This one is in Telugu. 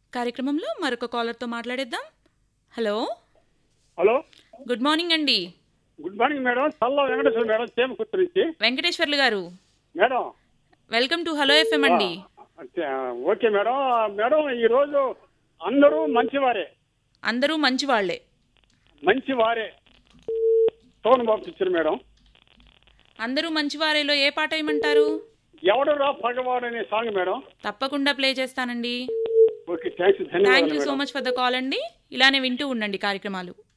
కార్యక్రమంలో మరొక కాలర్తో మాట్లాడేద్దాం హలో హలో గుడ్ మార్నింగ్ అండి good morning madam Challa Venkateswara madam Chemakurthi నుంచి వెంకటేశ్వర్లు గారు madam welcome to hello F M అండి ఆ, ఓకే మేడం మేడం ఈరోజు అందరూ మంచివారే అందరూ మంచి వాళ్ళే మంచివారే టోన్ పంపించారు మేడం అందరూ మంచివారేలో ఏ పాట వేయమంటారు ఎవడు రా పగవాడు అనే సాంగ్ మేడం తప్పకుండా ప్లే చేస్తానండి ఓకే థ్యాంక్స్ థ్యాంక్ ధన్యవాదాలు you so madam much for the call అండి ఇలానే వింటూ ఉండండి కార్యక్రమాలు